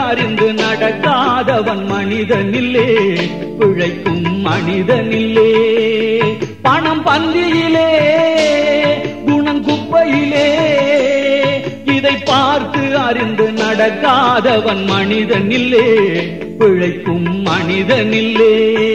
அறிந்து நடக்காதவன் மனிதனில்லே பிழைக்கும் மனிதனில்லே பணம் பந்தியிலே குணம் குப்பையிலே இதை பார்த்து அறிந்து நடக்காதவன் மனிதனில்லே பிழைக்கும் மனிதனில்லே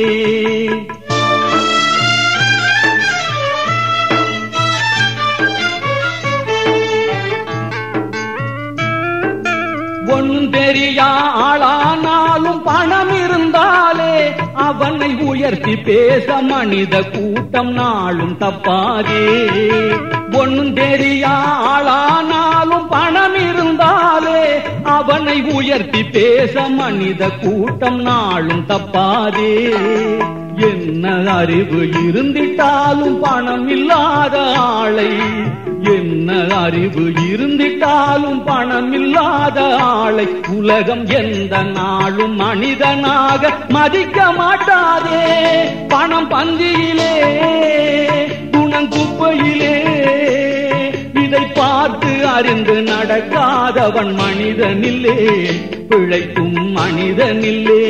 ஒன்றும் தெரியா ஆளானாலும் பணம் இருந்தாலே அவனை உயர்த்தி பேச மனித கூட்டம் நாளும் தப்பாதே ஒன்றும் தெரியா ஆளானாலும் பணம் இருந்தாலே அவனை உயர்த்தி பேச மனித கூட்டம் நாளும் தப்பாதே என்ன அறிவு இருந்திட்டாலும் பணம் இல்லாத ஆளை என்ன அறிவு இருந்திட்டாலும் பணம் இல்லாத ஆளை உலகம் எந்த நாளும் மனிதனாக மதிக்க மாட்டாதே பணம் பந்தியிலே குணம் குப்பையிலே இதை பார்த்து அறிந்து நடக்காதவன் மனிதனில்லே பிழைக்கும் மனிதனில்லே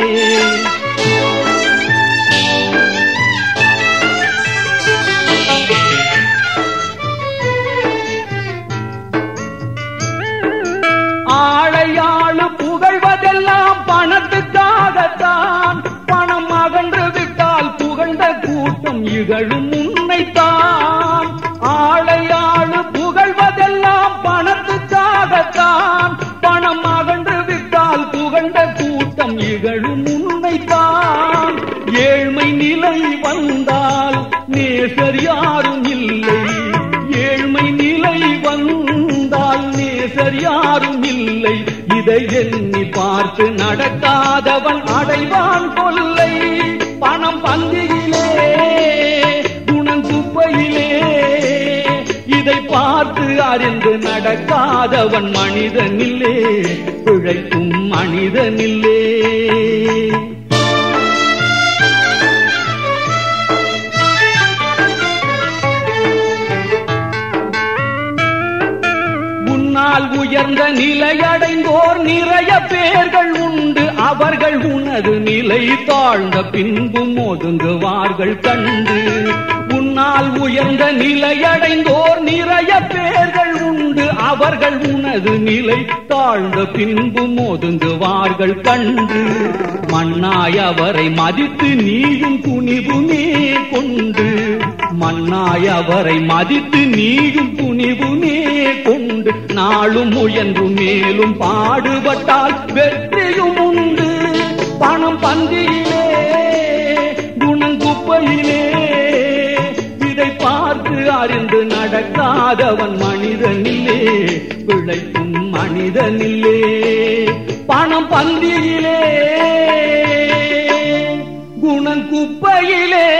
ஆளையாளு புகழ்வதெல்லாம் பணத்துக்காகத்தான் பணம் அகன்று விட்டால் புகழ்ந்த கூட்டம் இகழும் உன்னைத்தான் ஆளையாளு புகழ்வதெல்லாம் பணத்துக்காகத்தான் பணம் அகன்று விட்டால் புகழ்ந்த கூட்டம் இகழும் உன்னைத்தான் ஏழ்மை நிலை வந்தால் நேசர் யாரும் இல்லை ஏழ்மை நிலை வந்தால் நேசர் யாரும் இல்லை இதை எண்ணி பார்த்து நடக்காதவன் அடைவான் கொல்லை பணம் பந்தியிலே குணம் குப்பையிலே இதை பார்த்து அறிந்து நடக்காதவன் மனிதனில்லே பிழைக்கும் மனிதனில்லே உன்னால் உயர்ந்த நிலையடைந்தோர் நிறைய பேர்கள் உண்டு அவர்கள் உனது நிலை தாழ்ந்த பின்பும் ஒதுங்குவார்கள் கண்டு உன்னால் உயர்ந்த நிலையடைந்தோர் நிறைய பேர்கள் உண்டு அவர்கள் உனது நிலை தாழ்ந்த பின்பும் ஒதுங்குவார்கள் கண்டு மண்ணாய் அவரை மதித்து நீயும் துணிவுமே கொண்டு மண்ணாய் அவரை மதித்து நீயும் துணிவுமே கொண்டு நாளும் முயன்று மேலும் பாடுபட்டால் வெற்றியும் உண்டு பணம் பந்தியிலே குணங்குப்பையிலே இதை பார்த்து அறிந்து நடக்காதவன் மனிதனில்லே பிழைக்கும் மனிதனில்லே பணம் பந்தியிலே குணங்குப்பையிலே